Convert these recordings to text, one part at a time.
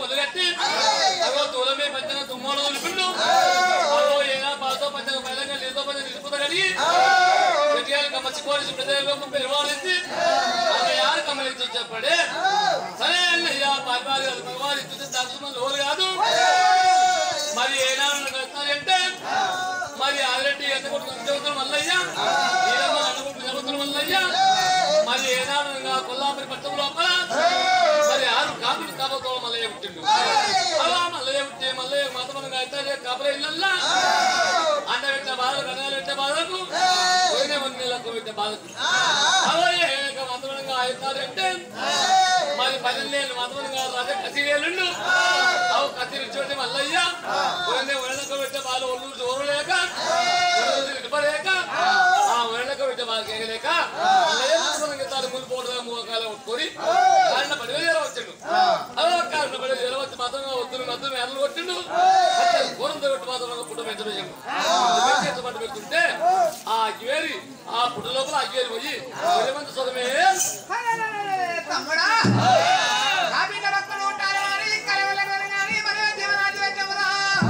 తుమ్మలు కట్టి అగో తూలమే పంచన తుమ్మలు నిపిండు అగో ఏనా పాతో పంచన పైలంగా నీతో పంచన నిలుపుత కడిగి చెట్టియాలు కమ్మచ్చి కోరి ప్రజలకు పెరువాడించి అది యారు కమ్మలించు చెప్పడే సరే అన్నయ్య పాపాలు కాదు భగవాన్ ఇచ్చి దాచుకున్న లోలు కాదు మరి ఏనాడు కడతారంటే మరి ఆల్రెడీ ఎంత కొట్టుకుని చదువుతున్న మల్లయ్య నీలమ్మ అన్న కొట్టుకుని చదువుతున్న మల్లయ్య మరి ఏనాడు ఇంకా కొల్లాపరి పట్టం లోపల మరి ఆరు కాపులు కాబోతో మల్లయ్య పుట్టిండు అలా మల్లయ్య పుట్టి మల్లయ్య మతమనంగా అయితే కాపలే ఇళ్ళల్లా అండ పెట్టే బాధలు కన్నాలు పెట్టే బాధకు పోయిన నెలకు పెట్టే బాధకు అలాగే మతమనంగా అవుతారంటే మరి పన్నెండేళ్ళు మతమనంగా రాజా కసిరేళ్ళు అవు కత్తిరి చోటి మల్లయ్య పోయిన వెనక పెట్టే బాధలు ఒళ్ళు చూడలేక నిలబలేక ఆ వెనక పెట్టే బాధలు కేయలేక మల్లయ్య మతమనంగా తాను ముందు పోవడం మూకాలు కొట్టుకొని కారణ పడివేల వచ్చాడు అలా కారణ పడివేల వచ్చి మాత్రం వద్దులు మద్దతు మేనలు కొట్టిండు పూర్వంతో కొట్టి మాత్రం పుట్ట పెంచడం పట్టు పెడుతుంటే ఆ అగ్గివేరి ఆ పుట్ట లోపల అగ్గివేరి పోయి మంది సొదమే తమ్ముడా నా బిడ్డ భక్తులు ఉంటారు వారి కలవల గొరగాని మన దేవరాజు వెచ్చమురా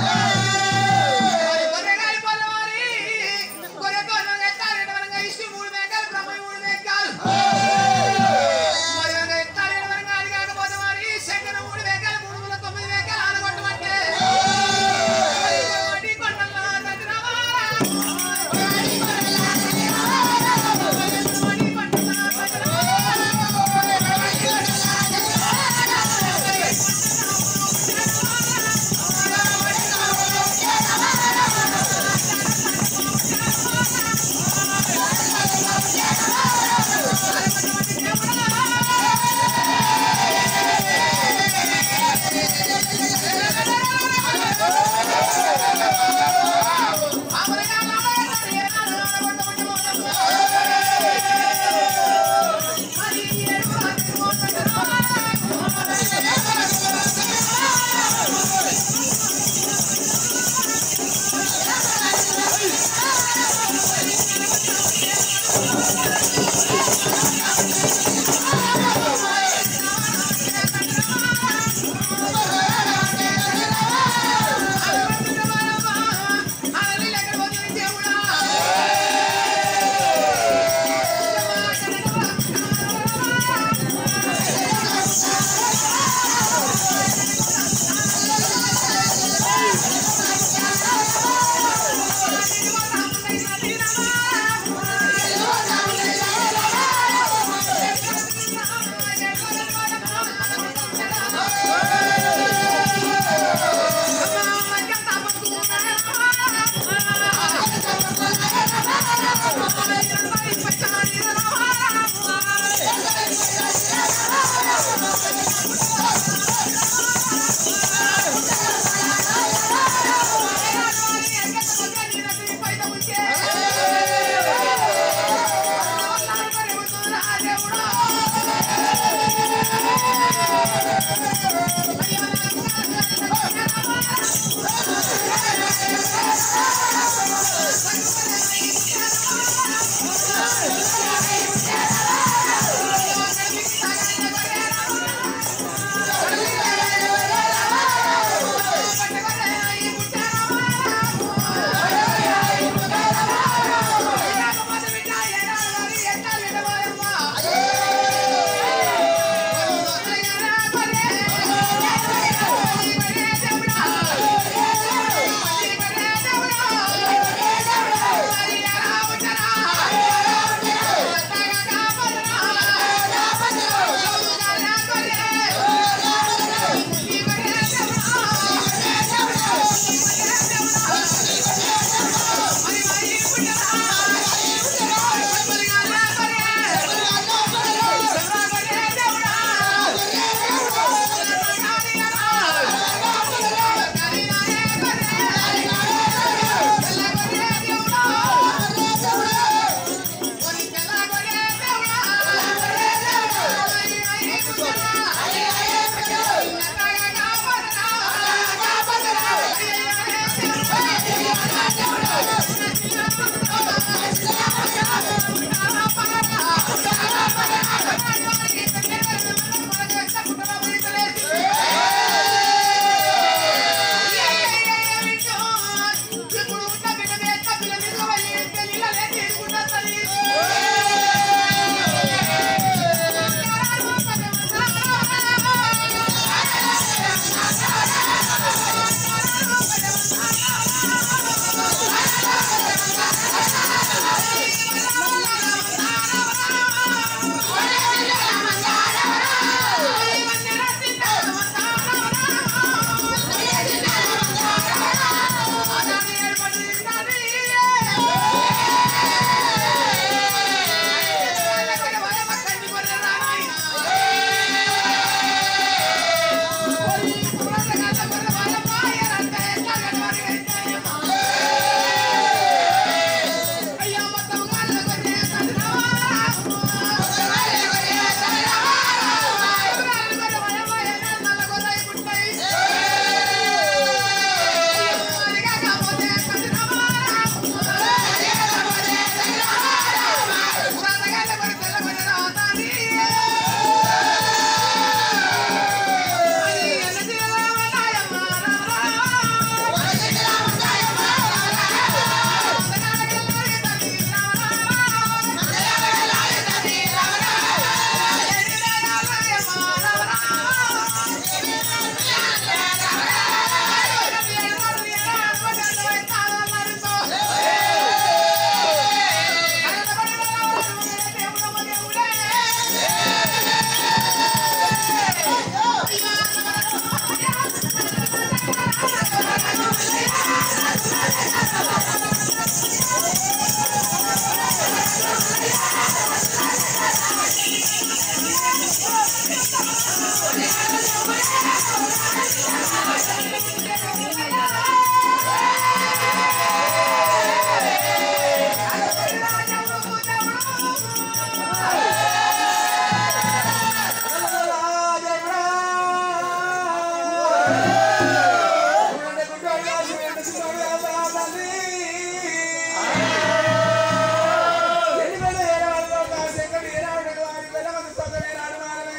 మరి గొర్రెగాలి పొల్లవారి గొర్రె గొర్రె ఎత్తారు వరంగా ఇష్టి మూడు మేకాలు బ్రహ్మ మూడు మేకాలు మరి వరంగా ఎత్తారు వరంగా అది కాకపోతే మరి శంకర మూడు మేకాలు మూడు వందల తొమ్మిది మేకాలు ఆనగొట్టమంటే మరి ఒకటి కొండల్లో తదిరామారా. ఒకటి కొండల్లో తదిరామారా. ఒకటి కొండల్లో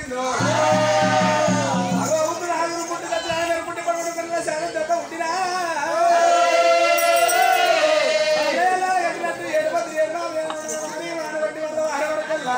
పుట్టిందో అగో ఉండు ఆగురు పుట్టిన ఆయన పుట్టి పడుకుని కన్నా చాలా దెబ్బ పుట్టినా అదేలా ఎట్లట్టు ఏడుపతి ఏడునా వేణుని వానబట్టి వల్ల వాడవరకల్లా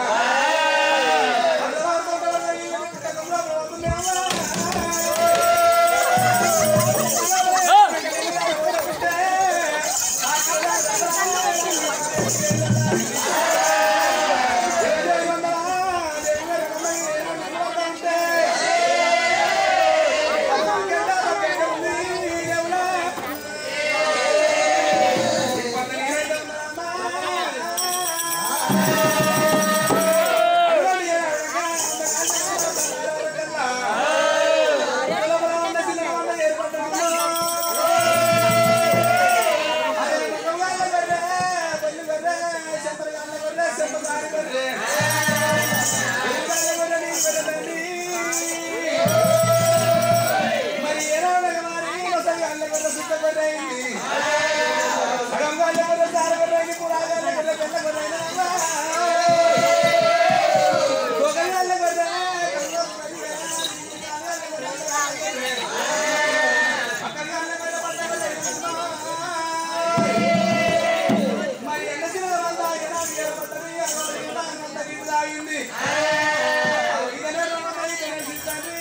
మరి ఏ రోజు మరి ఒకసారి అల్ల కొల్ల సుట్ట కొట్టయింది సగం వాళ్ళ కొల్ల సార కొట్టయింది పురాగాళ్ళ కొల్ల కొల్ల కొట్టయింది ఒకళ్ళ కొల్ల మరి ఎండ చిన్న వల్ల ఏనాడు ఏర్పడ్డది అంత నీళ్ళు తాగింది ఇదనే రమ్మని గణేశిస్తాను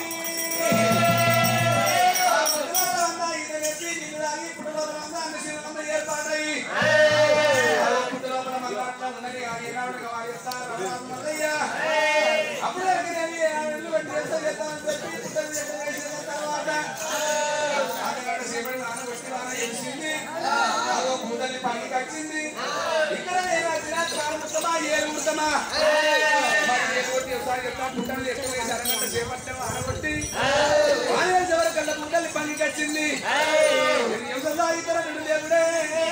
ఇక్కడ నేను ఏలు ముడతామా పుట్టలు ఎక్కువ వేసారన్నట్టు చేపట్టం ఆడగొట్టి ఆలయం చివరి కళ్ళ పుట్టలు పనికి వచ్చింది నిమిషంలో ఇతర రెండు దేవుడే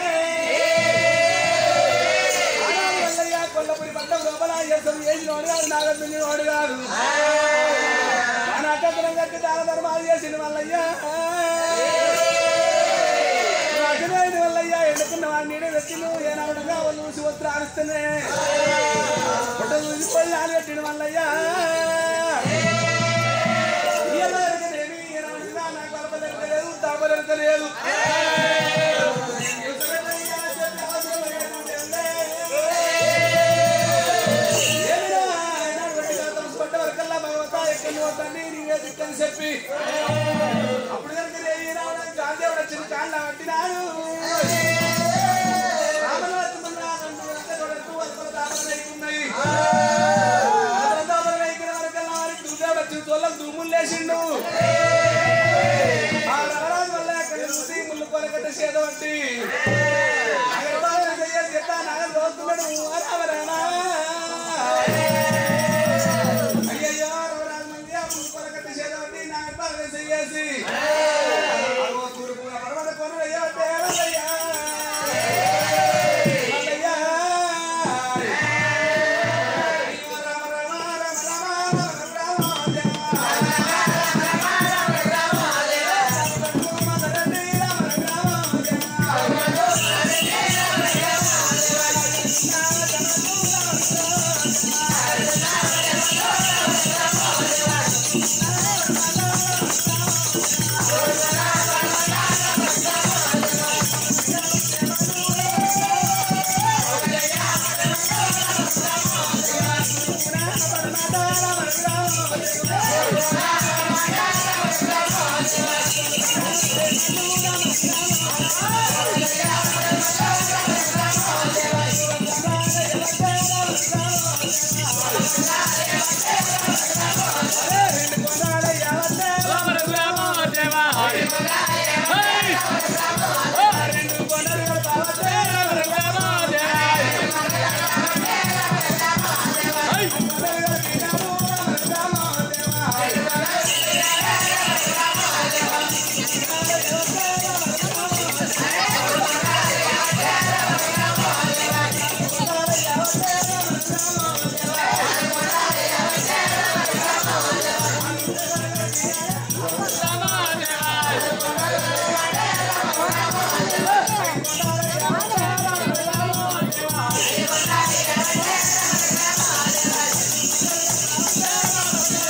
ఆనాడు వల్లయ్య కొల్లపురి పట్టం లోపల చేస్తాం ఏది నోడు కాదు నాగర్జుని నోడు కాదు నాటకరం కట్టి దాన ధర్మాలు చేసిన వల్లయ్య రాజులేని వల్లయ్య ఎన్నుకున్న వాడిని వ్యక్తులు ఏనాడుగా వాళ్ళు చూసి వస్త్ర ఆరుస్తూనే పుట్ట చూసి పొల్లాలు పెట్టిన వల్లయ్య లేదు చెప్పి అప్పుడు కనుక గాంధీవుడు వచ్చిన కాళ్ళ పట్టినాడు దుమ్ములేసిండు ఆ నగరాజు వల్ల అక్కడ చూసి ముళ్ళు కొరకట్ట చేదవంటి నగలు దోస్తున్నాడు రామరామా అయ్యయ్యో రవరాజు మంది ఆ ముళ్ళు కొరకట్ట చేదవంటి నాకు బాగా చెయ్యేసి అగో తూర్పు పర్వత కొను అయ్యవట్టే వల్లయ్యా వల్లయ్యా అయ్యో రామ రామ రామ రామ రామ రామ Thank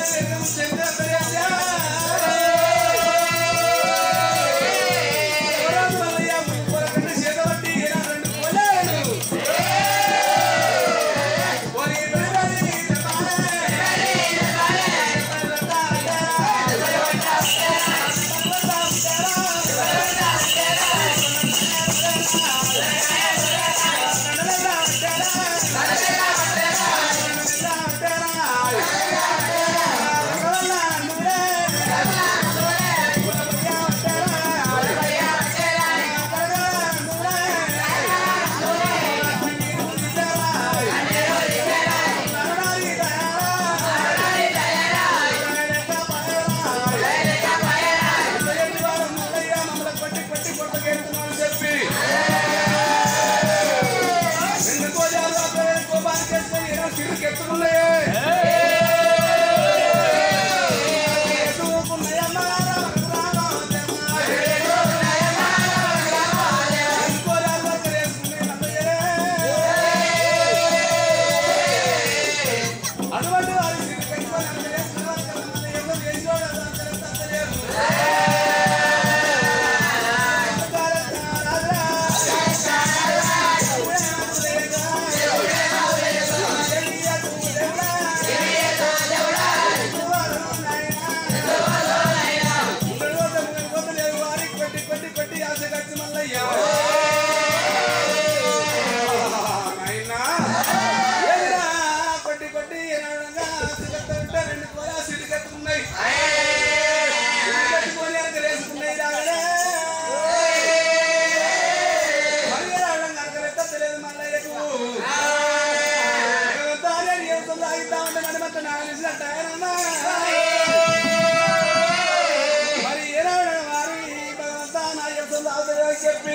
అటువంటి వారి పెట్టి పెట్టి పెట్టి ఆశ కచ్చి మల్లయ్యా నాయనా ఏదిరా పట్టి పట్టి ఏనాడంగా సిగత్తంటే రెండు కోలా సిరిగట్టున్నాయి సిరిగట్టుకొని వెనక రేసుకున్నాయి రాగడే మరి ఏనాడంగా వెనక రెత్తలేదు మల్లయ్యకు తానే నియోజకవర్గంలో ఆగితా ఉంటే నడిమట్ట నాగలిసినట్టు ఆయనన్నా మరి ఏనాడు వారి భగవంతా నా యోగంలో అవసరం చెప్పి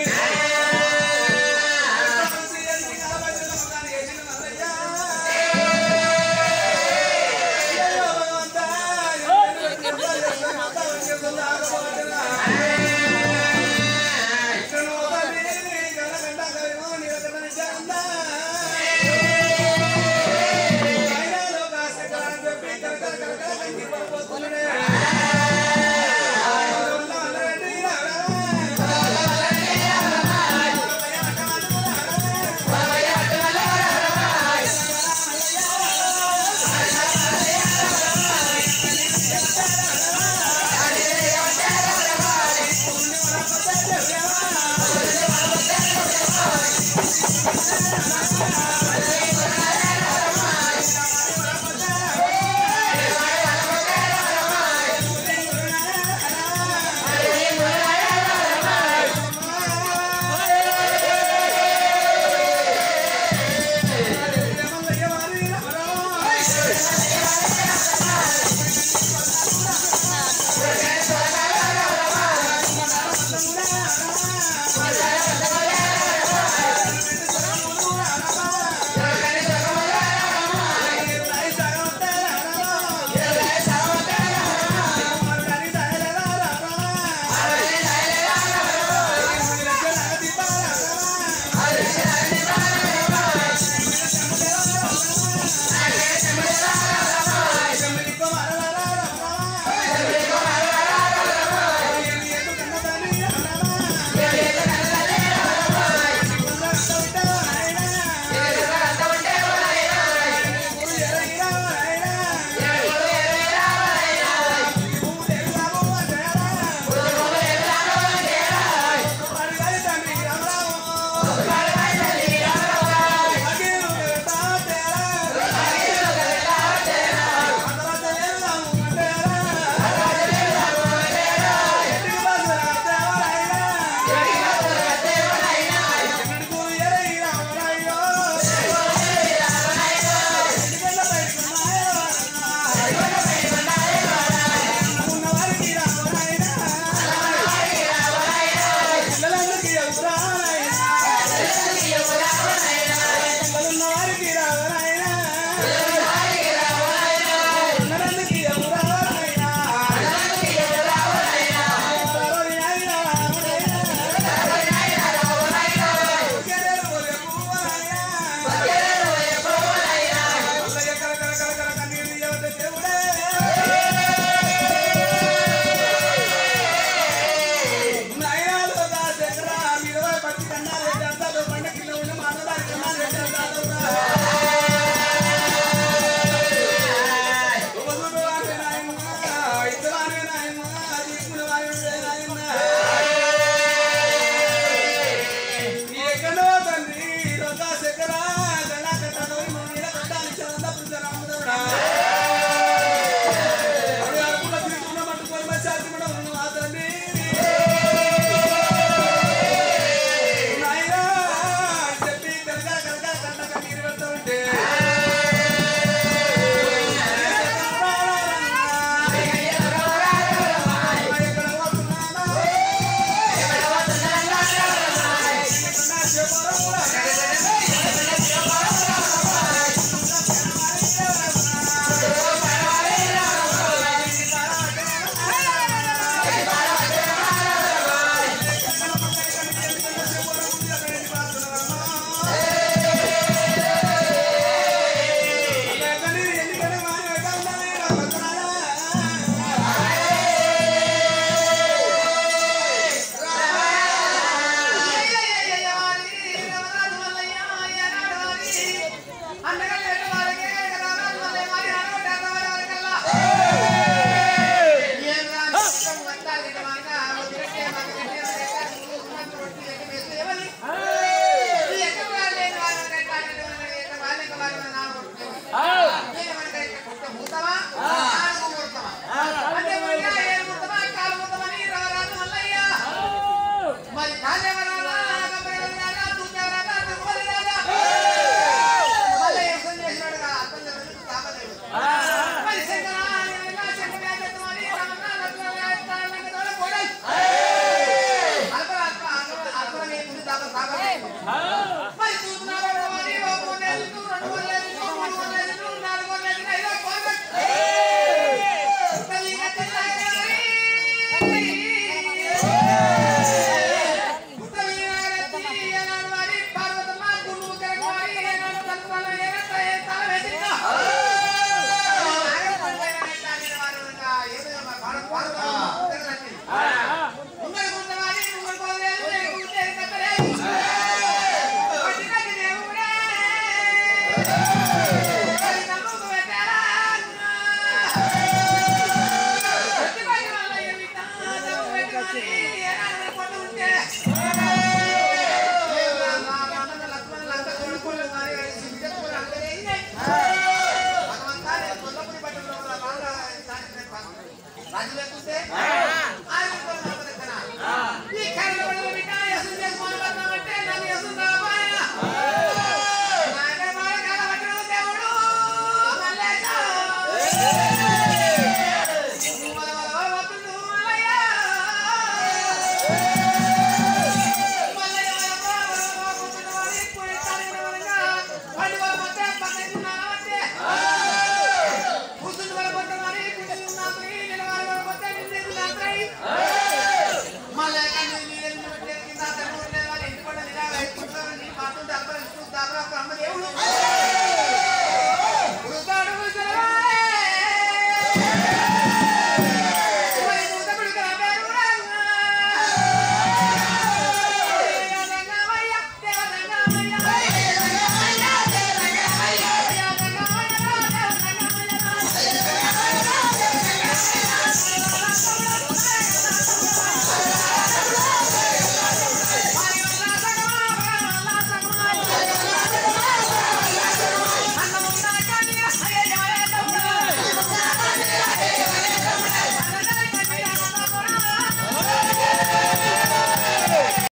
ఆ రాజు లేకుంటే ఆ.